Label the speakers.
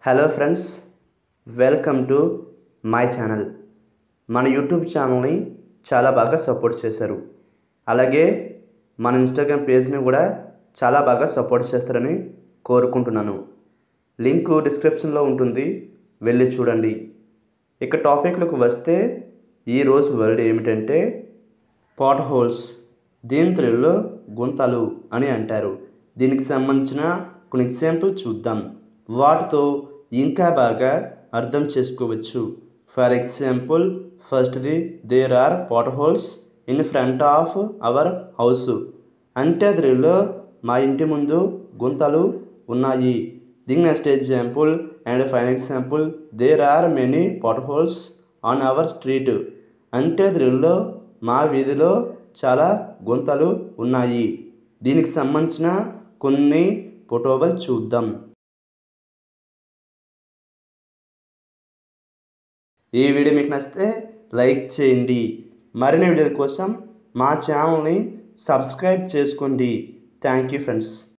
Speaker 1: hello friends welcome to my channel మన YouTube ఛానల్ని చాలా బాగా సపోర్ట్ చేశారు అలాగే మన ఇన్స్టాగ్రామ్ పేజ్ని కూడా చాలా బాగా సపోర్ట్ చేస్తారని కోరుకుంటున్నాను లింక్ డిస్క్రిప్షన్లో ఉంటుంది వెళ్ళి చూడండి ఇక టాపిక్లకు వస్తే ఈరోజు వర్డ్ ఏమిటంటే పాట్ హోల్స్ దీని తెలుగులో గుంతలు అని అంటారు దీనికి సంబంధించిన కొన్ని ఎగ్జాంపుల్ చూద్దాం వాటితో ఇంకా బాగా అర్థం చేసుకోవచ్చు ఫర్ ఎగ్జాంపుల్ ఫస్ట్ది there are potholes in front of our house అంటే తెలుగులో మా ఇంటి ముందు గుంతలు ఉన్నాయి దీని next example and fine example there are many potholes on our street అంటే తెలుగులో మా వీధిలో చాలా గుంతలు ఉన్నాయి దీనికి సంబంధించిన కొన్ని ఫోటోలు చూద్దాం ఈ వీడియో మీకు నచ్చితే లైక్ చేయండి మరిన్ని వీడియోల కోసం మా ఛానల్ని సబ్స్క్రైబ్ చేసుకోండి థ్యాంక్ యూ ఫ్రెండ్స్